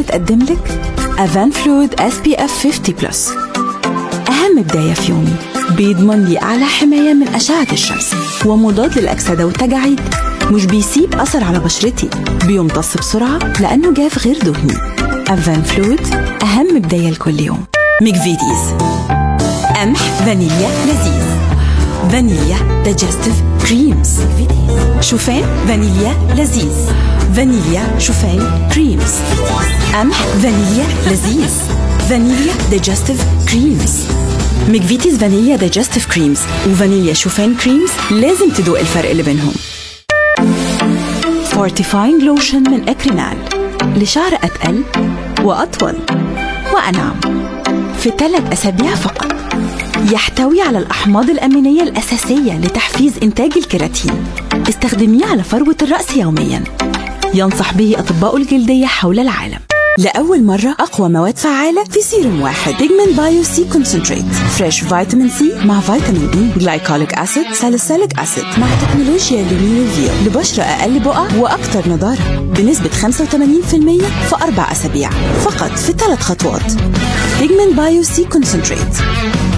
بتقدم لك أفان فلويد اس بي اف 50 بلس أهم بداية في يومي بيضمن لي أعلى حماية من أشعة الشمس ومضاد للأكسدة والتجاعيد مش بيسيب أثر على بشرتي بيمتص بسرعة لأنه جاف غير دهني أفان فلويد أهم بداية لكل يوم ميكفيتيز قمح فانيليا لذيذ فانيليا دايجستيف كريمز شوفان فانيليا لذيذ فانيليا شوفان كريمز قمح فانيليا لذيذ فانيليا دايجستيف كريمز ميكفيتيز فانيليا دايجستيف كريمز وفانيليا شوفان كريمز لازم تدوق الفرق اللي بينهم فورتيفاينج لوشن من اكرينال لشعر اتقل واطول وانعم في ثلاث اسابيع فقط يحتوي على الأحماض الأمينية الأساسية لتحفيز إنتاج الكيراتين استخدميه على فروة الرأس يوميا ينصح به أطباء الجلدية حول العالم لأول مرة أقوى مواد فعالة في سيروم واحد بيجمنت بايو سي كونسنتريت فريش فيتامين سي مع فيتامين اي جلايكوليك أسيد ساليسيليك أسيد مع تكنولوجيا لومينيفيو لبشرة أقل بقع وأكثر نضارة بنسبة 85% في أربع أسابيع فقط في ثلاث خطوات بيجمنت بايو سي كونسنتريت